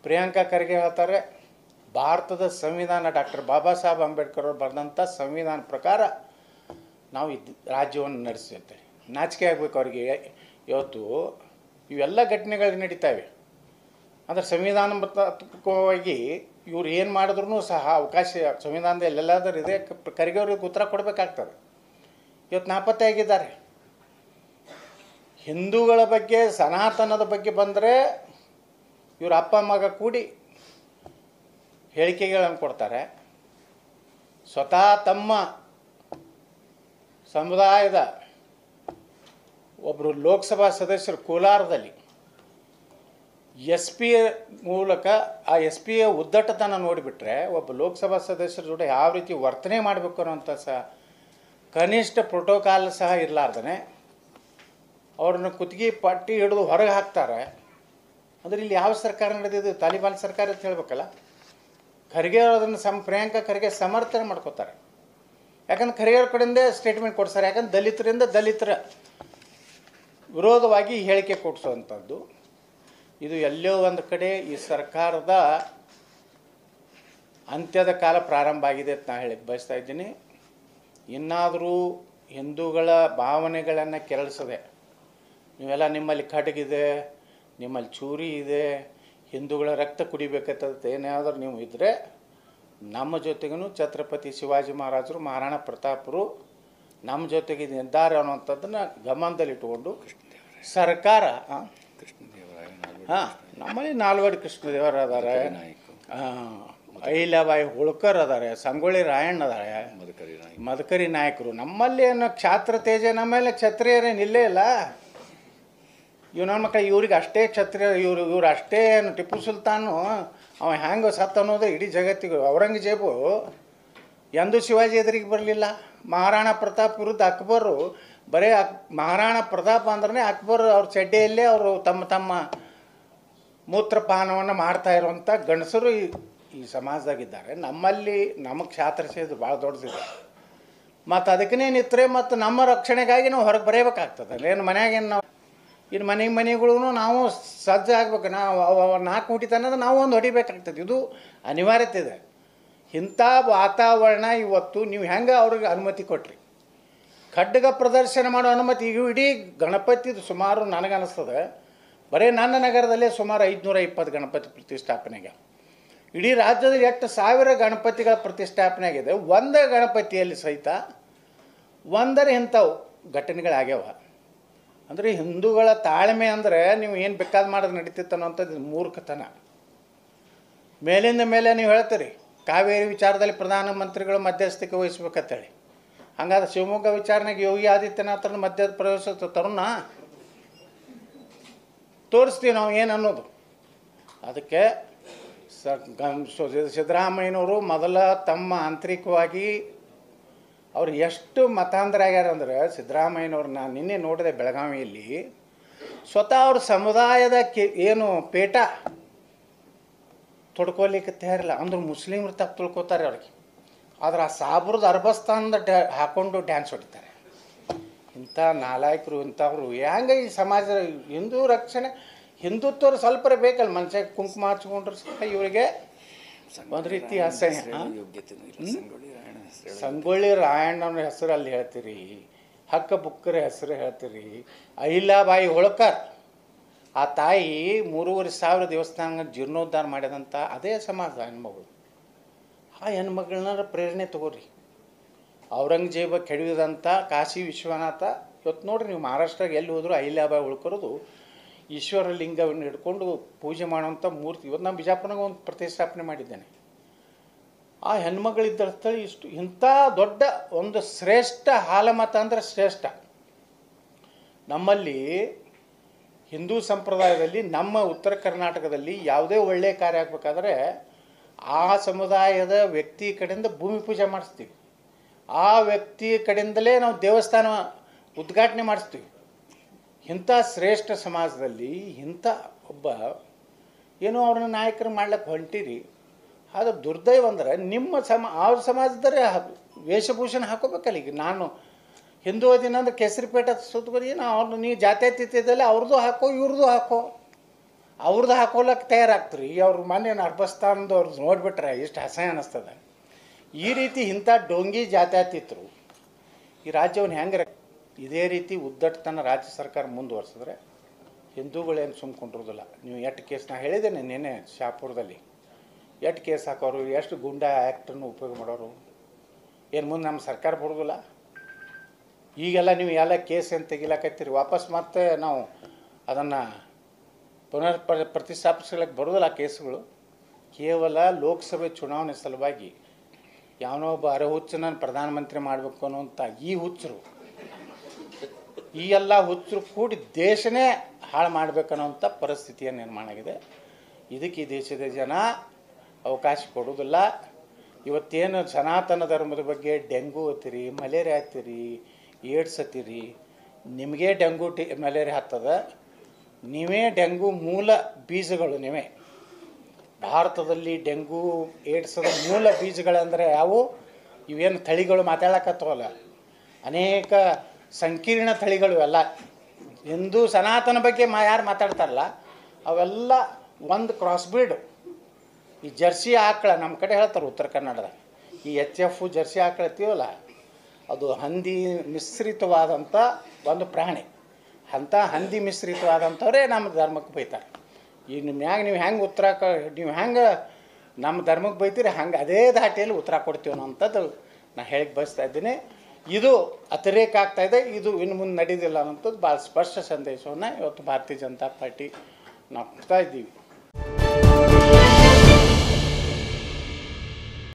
ಪ್ರಿಯಾಂಕಾ ಖರ್ಗೆ ಹೇಳ್ತಾರೆ ಭಾರತದ ಸಂವಿಧಾನ ಡಾಕ್ಟರ್ ಬಾಬಾ ಸಾಹೇಬ್ ಅಂಬೇಡ್ಕರ್ ಅವರು ಬರೆದಂಥ ಸಂವಿಧಾನ ಪ್ರಕಾರ ನಾವು ಇದ್ ರಾಜ್ಯವನ್ನು ನಡೆಸಿರ್ತೇವೆ ನಾಚಿಕೆ ಆಗಬೇಕು ಅವರಿಗೆ ಇವತ್ತು ಇವೆಲ್ಲ ಘಟನೆಗಳು ನಡೀತಾವೆ ಅಂದರೆ ಸಂವಿಧಾನಬದ್ಧವಾಗಿ ಇವ್ರು ಏನು ಮಾಡಿದ್ರು ಸಹ ಅವಕಾಶ ಸಂವಿಧಾನದಲ್ಲಿ ಎಲ್ಲಾದರೂ ಇದೆ ಕ- ಖರ್ಗೆ ಅವ್ರಿಗೆ ಉತ್ತರ ಕೊಡಬೇಕಾಗ್ತದೆ ಇವತ್ತು ನಾಪತ್ತೆ ಆಗಿದ್ದಾರೆ ಹಿಂದೂಗಳ ಬಗ್ಗೆ ಸನಾತನದ ಬಗ್ಗೆ ಬಂದರೆ ಇವ್ರ ಅಪ್ಪ ಮಗ ಕೂಡಿ ಹೇಳಿಕೆಗಳನ್ನು ಕೊಡ್ತಾರೆ ಸ್ವತಃ ತಮ್ಮ ಸಮುದಾಯದ ಒಬ್ಬರು ಲೋಕಸಭಾ ಸದಸ್ಯರು ಕೋಲಾರದಲ್ಲಿ ಎಸ್ ಪಿ ಮೂಲಕ ಆ ಎಸ್ ಪಿಯ ಉದ್ದಟತನ ನೋಡಿಬಿಟ್ರೆ ಒಬ್ಬ ಲೋಕಸಭಾ ಸದಸ್ಯರ ಜೊತೆ ಯಾವ ರೀತಿ ವರ್ತನೆ ಮಾಡಬೇಕು ಅನ್ನೋಂಥ ಸಹ ಕನಿಷ್ಠ ಪ್ರೋಟೋಕಾಲ್ ಸಹ ಇರಲಾರ್ದೇ ಅವ್ರನ್ನ ಕುತ್ತಿಗೆ ಪಟ್ಟಿ ಹಿಡಿದು ಹೊರಗೆ ಹಾಕ್ತಾರೆ ಅಂದ್ರೆ ಇಲ್ಲಿ ಯಾವ ಸರ್ಕಾರ ನಡೆದಿದ್ದು ತಾಲಿಬಾನ್ ಸರ್ಕಾರ ಅಂತ ಹೇಳ್ಬೇಕಲ್ಲ ಖರ್ಗೆ ಅವ್ರು ಅದನ್ನು ಸಮ್ ಪ್ರಿಯಾಂಕಾ ಖರ್ಗೆ ಸಮರ್ಥನೆ ಮಾಡ್ಕೋತಾರೆ ಯಾಕಂದ್ರೆ ಖರ್ಗೆ ಅವ್ರ ಕಡೆಯಿಂದ ಸ್ಟೇಟ್ಮೆಂಟ್ ಕೊಡ್ತಾರೆ ಯಾಕಂದ್ರೆ ದಲಿತರಿಂದ ದಲಿತರ ವಿರೋಧವಾಗಿ ಹೇಳಿಕೆ ಕೊಡಿಸುವಂಥದ್ದು ಇದು ಎಲ್ಲೋ ಒಂದು ಕಡೆ ಈ ಸರ್ಕಾರದ ಅಂತ್ಯದ ಕಾಲ ಪ್ರಾರಂಭ ಆಗಿದೆ ಅಂತ ನಾನು ಹೇಳಕ್ಕೆ ಬಯಸ್ತಾ ಇದ್ದೀನಿ ಇನ್ನಾದರೂ ಹಿಂದೂಗಳ ಭಾವನೆಗಳನ್ನು ಕೆರಳಿಸದೆ ನೀವೆಲ್ಲ ನಿಮ್ಮಲ್ಲಿ ಖಡ್ಗಿದೆ ನಿಮ್ಮಲ್ಲಿ ಚೂರಿ ಇದೆ ಹಿಂದೂಗಳ ರಕ್ತ ಕುಡಿಬೇಕಂತ ಏನಾದರೂ ನೀವು ಇದ್ದರೆ ನಮ್ಮ ಜೊತೆಗೂ ಛತ್ರಪತಿ ಶಿವಾಜಿ ಮಹಾರಾಜರು ಮಹಾರಾಣಾ ಪ್ರತಾಪರು ನಮ್ಮ ಜೊತೆಗೆ ಇದ್ದಾರೆ ಅನ್ನುವಂಥದ್ದನ್ನು ಗಮನದಲ್ಲಿಟ್ಟುಕೊಂಡು ಸರ್ಕಾರ ಆ? ಹಾಂ ನಮ್ಮಲ್ಲಿ ನಾಲ್ವಡಿ ಕೃಷ್ಣದೇವರ ಅದಾರೆ ಅಹಿಲ್ಯಾಬಾಯಿ ಹೋಳ್ಕರ್ ಅದಾರೆ ಸಂಗೊಳ್ಳಿ ರಾಯಣ್ಣ ಅದಾರೆ ಮದಕರಿ ನಾಯಕರು ನಮ್ಮಲ್ಲಿ ಏನು ಕ್ಷಾತ್ರ ತೇಜ ನಮ್ಮಲ್ಲಿ ಕ್ಷತ್ರಿಯರೇನು ಇಲ್ಲೇ ಇಲ್ಲ ಇವ್ ನನ್ನ ಮಕ್ಕಳು ಇವ್ರಿಗೆ ಅಷ್ಟೇ ಕ್ಷತ್ರಿಯ ಇವ್ರು ಇವ್ರು ಅಷ್ಟೇ ಏನು ಟಿಪ್ಪು ಸುಲ್ತಾನು ಅವ ಹ್ಯಾಂಗೆ ಸತ್ತ ಅನ್ನೋದು ಇಡೀ ಜಗತ್ತಿಗೆ ಔರಂಗಜೇಬು ಎಂದೂ ಶಿವಾಜಿ ಎದುರಿಗೆ ಬರಲಿಲ್ಲ ಮಹಾರಾಣಾ ಪ್ರತಾಪ್ ವಿರುದ್ಧ ಅಕ್ಬರು ಬರೀ ಅಕ್ ಮಹಾರಾಣಾ ಪ್ರತಾಪ್ ಅಂದ್ರೆ ಅಕ್ಬರ್ ಅವ್ರ ಚಡ್ಡಿಯಲ್ಲೇ ಅವರು ತಮ್ಮ ತಮ್ಮ ಮೂತ್ರಪಾನವನ್ನು ಮಾಡ್ತಾ ಇರುವಂಥ ಗಂಡಸರು ಈ ಈ ಸಮಾಜದಾಗಿದ್ದಾರೆ ನಮ್ಮಲ್ಲಿ ನಮಗೆ ಕ್ಷಾತ್ರ ಸೇದು ಭಾಳ ದೊಡ್ಡದಿದೆ ಮತ್ತು ಅದಕ್ಕೇ ನಿತ್ರೆ ಮತ್ತು ನಮ್ಮ ರಕ್ಷಣೆಗಾಗಿ ನಾವು ಹೊರಗೆ ಬರೆಯಬೇಕಾಗ್ತದೆ ಏನು ಮನ್ಯಾಗೇನು ನಾವು ಇನ್ನು ಮನೆ ಮನೆಗಳು ನಾವು ಸಜ್ಜು ಆಗ್ಬೇಕು ನಾವು ಅವ- ಅವ ನಾಲ್ಕು ಹುಟ್ಟಿತ ಅನ್ನೋದು ನಾವು ಒಂದು ಹೊಡಿಬೇಕಾಗ್ತದೆ ಇದು ಅನಿವಾರ್ಯತೆ ಇದೆ ಇಂಥ ವಾತಾವರಣ ಇವತ್ತು ನೀವು ಹೆಂಗೆ ಅವ್ರಿಗೆ ಅನುಮತಿ ಕೊಟ್ರಿ ಖಡ್ಗ ಪ್ರದರ್ಶನ ಮಾಡೋ ಅನುಮತಿ ಈಗ ಇಡೀ ಗಣಪತಿದು ಸುಮಾರು ನನಗನ್ನಿಸ್ತದೆ ಬರೀ ನನ್ನ ನಗರದಲ್ಲೇ ಸುಮಾರು ಐದುನೂರ ಇಪ್ಪತ್ತು ಗಣಪತಿ ಪ್ರತಿಷ್ಠಾಪನೆಗೆ ಇಡೀ ರಾಜ್ಯದಲ್ಲಿ ಎಷ್ಟು ಸಾವಿರ ಗಣಪತಿಗಳ ಪ್ರತಿಷ್ಠಾಪನೆ ಆಗಿದೆ ಒಂದೇ ಗಣಪತಿಯಲ್ಲಿ ಸಹಿತ ಒಂದರ ಇಂಥವು ಘಟನೆಗಳಾಗ್ಯಾವ ಅಂದರೆ ಹಿಂದೂಗಳ ತಾಳ್ಮೆ ಅಂದರೆ ನೀವು ಏನು ಬೇಕಾದ್ ಮಾಡೋದು ನಡೀತಿತ್ತು ಅನ್ನೋಂಥದ್ದು ಇದು ಮೂರ್ಖತನ ಮೇಲಿಂದ ಮೇಲೆ ನೀವು ಹೇಳ್ತೀರಿ ಕಾವೇರಿ ವಿಚಾರದಲ್ಲಿ ಪ್ರಧಾನಮಂತ್ರಿಗಳು ಮಧ್ಯಸ್ಥಿಕೆ ವಹಿಸ್ಬೇಕಂತೇಳಿ ಹಂಗಾದ್ರೆ ಶಿವಮೊಗ್ಗ ವಿಚಾರಣೆಗೆ ಯೋಗಿ ಆದಿತ್ಯನಾಥನ ಮಧ್ಯ ಪ್ರವೇಶ ತರುಣ ತೋರಿಸ್ತೀವಿ ನಾವು ಏನು ಅನ್ನೋದು ಅದಕ್ಕೆ ಸ ಗಂ- ಸೊ- ಸಿದ್ದರಾಮಯ್ಯನವರು ಮೊದಲ ತಮ್ಮ ಆಂತರಿಕವಾಗಿ ಅವ್ರು ಎಷ್ಟು ಮತಾಂತರ ಆಗ್ಯಾರ ಅಂದ್ರೆ ಸಿದ್ದರಾಮಯ್ಯನವ್ರು ನಾನು ನಿನ್ನೆ ನೋಡಿದೆ ಬೆಳಗಾವಿಯಲ್ಲಿ ಸ್ವತಃ ಅವ್ರ ಸಮುದಾಯದ ಕೆ ಏನು ಪೇಟ ತೊಡ್ಕೊಲಿಕ್ಕೆ ತಯಾರಿಲ್ಲ ಅಂದ್ರೆ ಮುಸ್ಲಿಮ್ರು ತಪ್ಪು ತಿಳ್ಕೊತಾರೆ ಅವ್ರಿಗೆ ಆದ್ರೆ ಆ ಸಾಬ್ರದ ಅರ್ಬಸ್ತಾನದ ಡ್ಯಾ ಹಾಕೊಂಡು ಡ್ಯಾನ್ಸ್ ಹೊಡಿತಾರೆ ಇಂಥ ನಾಲಾಯಕರು ಇಂಥವ್ರು ಹೆಂಗೆ ಈ ಸಮಾಜ ಹಿಂದೂ ರಕ್ಷಣೆ ಹಿಂದುತ್ವರು ಸ್ವಲ್ಪ ಬೇಕಲ್ಲ ಮನುಷ್ಯ ಕುಂಕುಮ ಹಚ್ಕೊಂಡ್ರು ಸಹ ಇವರಿಗೆ ಒಂದು ರೀತಿ ಅಸಹ್ಯ ಹಾ? ಸಂಗೊಳ್ಳಿ ರಾಯಣ್ಣನ ಹೆಸರು ಅಲ್ಲಿ ಹೇಳ್ತೀರಿ ಹಕ್ಕ ಬುಕ್ಕರ ಹೆಸರು ಹೇಳ್ತೀರಿ ಅಹಿಲ್ಯಾಬಾಯಿ ಹೋಳ್ಕರ್ ಆ ತಾಯಿ ಮೂರುವರೆ ಸಾವಿರ ದೇವಸ್ಥಾನ ಜೀರ್ಣೋದ್ಧಾರ ಮಾಡಿದಂಥ ಅದೇ ಸಮಾಜ ಹೆಣ್ಮಗಳು ಆ ಹೆಣ್ಮಗಳನ್ನ ಪ್ರೇರಣೆ ತಗೋರಿ ಔರಂಗಜೇಬ ಕೆಡವಿದಂಥ ಕಾಶಿ ವಿಶ್ವನಾಥ ಇವತ್ತು ನೋಡ್ರಿ ನೀವು ಮಹಾರಾಷ್ಟ್ರಾಗ ಎಲ್ಲಿ ಹೋದರೂ ಅಹಿಲ್ಯಾಬಾಯಿ ಉಳ್ಕೊರೋದು ಈಶ್ವರ ಲಿಂಗವನ್ನು ಹಿಡ್ಕೊಂಡು ಪೂಜೆ ಮಾಡೋಂಥ ಮೂರ್ತಿ ಇವತ್ತು ನಾನು ಬಿಜಾಪುರನಾಗ ಒಂದು ಪ್ರತಿಷ್ಠಾಪನೆ ಮಾಡಿದ್ದೇನೆ ಆ ಹೆಣ್ಮಗಳಿದ್ದ ಸ್ಥಳ ಇಷ್ಟು ಇಂಥ ದೊಡ್ಡ ಒಂದು ಶ್ರೇಷ್ಠ ಹಾಲಮತ ಅಂದರೆ ಶ್ರೇಷ್ಠ ನಮ್ಮಲ್ಲಿ ಹಿಂದೂ ಸಂಪ್ರದಾಯದಲ್ಲಿ ನಮ್ಮ ಉತ್ತರ ಕರ್ನಾಟಕದಲ್ಲಿ ಯಾವುದೇ ಒಳ್ಳೆಯ ಕಾರ್ಯ ಆಗಬೇಕಾದ್ರೆ ಆ ಸಮುದಾಯದ ವ್ಯಕ್ತಿ ಕಡೆಯಿಂದ ಭೂಮಿ ಪೂಜೆ ಮಾಡಿಸ್ತೀವಿ ಆ ವ್ಯಕ್ತಿ ಕಡೆಯಿಂದಲೇ ನಾವು ದೇವಸ್ಥಾನ ಉದ್ಘಾಟನೆ ಮಾಡಿಸ್ತೀವಿ ಇಂಥ ಶ್ರೇಷ್ಠ ಸಮಾಜದಲ್ಲಿ ಇಂಥ ಒಬ್ಬ ಏನೋ ಅವ್ರನ್ನ ನಾಯಕರು ಮಾಡ್ಲಿಕ್ಕೆ ಹೊಂಟಿರಿ ಅದು ದುರ್ದೈವ ಅಂದ್ರೆ ನಿಮ್ಮ ಸಮ ಅವ್ರ ಸಮಾಜದರೆ ವೇಷಭೂಷಣ ಹಾಕೋಬೇಕಲ್ಲ ಈಗ ನಾನು ಹಿಂದೂ ಅದಿನ ಅಂದ್ರೆ ಕೇಸರಿ ಪೇಟ ಸುತ್ತಬರಿ ನಾ ಅವ್ರನ್ನ ನೀವು ಜಾತ್ಯತೀತದಲ್ಲಿ ಅವ್ರದ್ದು ಹಾಕೋ ಇವ್ರದ್ದು ಹಾಕೋ ಅವ್ರದ್ದು ಹಾಕೋಲಕ್ಕೆ ತಯಾರಾಗ್ತಾರೆ ಈ ಅವ್ರ ಮೊನ್ನೆ ಅರ್ಬಸ್ತಾನದ ಅವ್ರದ್ದು ನೋಡಿಬಿಟ್ರೆ ಎಷ್ಟು ಅಸಹ್ಯ ಅನ್ನಿಸ್ತದೆ ಈ ರೀತಿ ಇಂಥ ಡೊಂಗಿ ಜಾತ್ಯಾತೀತರು ಈ ರಾಜ್ಯವನ್ನು ಹೆಂಗೆ ಇದೇ ರೀತಿ ಉದ್ದಟತನ ರಾಜ್ಯ ಸರ್ಕಾರ ಮುಂದುವರ್ಸಿದ್ರೆ ಹಿಂದೂಗಳೇನು ಸುಮ್ಕೊಂಡಿರೋದಿಲ್ಲ ನೀವು ಎಷ್ಟು ಕೇಸ್ ನಾ ಹೇಳಿದ್ದೇನೆ ನಿನ್ನೆ ಶಾಪುರದಲ್ಲಿ ಎಷ್ಟು ಕೇಸ್ ಹಾಕೋರು ಎಷ್ಟು ಗುಂಡಾ ಆ್ಯಕ್ಟನ್ನು ಉಪಯೋಗ ಮಾಡೋರು ಏನು ಮುಂದೆ ನಮ್ಮ ಸರ್ಕಾರ ಬರೋದಿಲ್ಲ ಈಗೆಲ್ಲ ನೀವು ಎಲ್ಲ ಕೇಸ್ ಏನು ತೆಗಿಲಕತ್ತೀರಿ ವಾಪಸ್ ಮತ್ತೆ ನಾವು ಅದನ್ನು ಪುನರ್ ಪ್ರ ಪ್ರತಿಷ್ಠಾಪಿಸ್ಲಿಕ್ಕೆ ಬರೋದಿಲ್ಲ ಆ ಕೇಸ್ಗಳು ಕೇವಲ ಲೋಕಸಭೆ ಚುನಾವಣೆ ಸಲುವಾಗಿ ಯಾವನೋ ಒಬ್ಬ ಅರೆ ಹುಚ್ಚನನ್ನು ಪ್ರಧಾನಮಂತ್ರಿ ಮಾಡಬೇಕು ಅನ್ನೋಂಥ ಈ ಹುಚ್ಚರು ಈ ಎಲ್ಲ ಹುಚ್ಚರು ಕೂಡಿ ದೇಶನೇ ಹಾಳು ಮಾಡಬೇಕನ್ನೋಂಥ ಪರಿಸ್ಥಿತಿಯ ನಿರ್ಮಾಣ ಆಗಿದೆ ಇದಕ್ಕೆ ಈ ದೇಶದ ಜನ ಅವಕಾಶ ಕೊಡೋದಿಲ್ಲ ಇವತ್ತೇನು ಸನಾತನ ಧರ್ಮದ ಬಗ್ಗೆ ಡೆಂಗು ಹತ್ತೀರಿ ಮಲೇರಿಯಾ ಹತ್ತೀರಿ ಏಡ್ಸ್ ಹತ್ತೀರಿ ನಿಮಗೆ ಡೆಂಗು ಟಿ ಮಲೇರಿಯಾ ಹತ್ತದ ನೀವೇ ಡೆಂಗು ಮೂಲ ಬೀಜಗಳು ನೀವೇ ಭಾರತದಲ್ಲಿ ಡೆಂಗು ಏಡ್ಸದ ಮೂಲ ಬೀಜಗಳಂದರೆ ಯಾವುವು ಇವೇನು ತಳಿಗಳು ಮಾತಾಡಕತ್ತವಲ್ಲ ಅನೇಕ ಸಂಕೀರ್ಣ ತಳಿಗಳು ಎಲ್ಲ ಹಿಂದೂ ಸನಾತನ ಬಗ್ಗೆ ಮಾ ಯಾರು ಮಾತಾಡ್ತಾರಲ್ಲ ಅವೆಲ್ಲ ಒಂದು ಕ್ರಾಸ್ ಬ್ರೀಡ್ ಈ ಜರ್ಸಿ ಆಕಳ ನಮ್ಮ ಕಡೆ ಹೇಳ್ತಾರೆ ಉತ್ತರ ಕನ್ನಡದ ಈ ಎಚ್ ಎಫ್ ಜರ್ಸಿ ಆಕಳ ಎತ್ತೀವಲ್ಲ ಅದು ಹಂದಿ ಮಿಶ್ರಿತವಾದಂಥ ಒಂದು ಪ್ರಾಣಿ ಅಂಥ ಹಂದಿ ಮಿಶ್ರಿತವಾದಂಥವ್ರೇ ನಮ್ಮ ಧರ್ಮಕ್ಕೆ ಬೈತಾರೆ ಈಗ ನಿಮ್ಮ ಮ್ಯಾಗ ನೀವು ಹೆಂಗೆ ಉತ್ತರ ಕ ನೀವು ಹೆಂಗೆ ನಮ್ಮ ಧರ್ಮಕ್ಕೆ ಬೈತೀರಿ ಹಂಗೆ ಅದೇ ದಾಟಿಯಲ್ಲಿ ಉತ್ತರ ಕೊಡ್ತೀವಿ ಅನ್ನೋಂಥದ್ದು ನಾನು ಹೇಳಕ್ಕೆ ಬಯಸ್ತಾ ಇದ್ದೀನಿ ಇದು ಅತಿರೇಕ ಆಗ್ತಾ ಇದೆ ಇದು ಇನ್ನು ಮುಂದೆ ನಡೀದಿಲ್ಲ ಅನ್ನೋಂಥದ್ದು ಭಾಳ ಸ್ಪಷ್ಟ ಸಂದೇಶವನ್ನು ಇವತ್ತು ಭಾರತೀಯ ಜನತಾ ಪಾರ್ಟಿ ನಾವು ಕೊಡ್ತಾ ಇದ್ದೀವಿ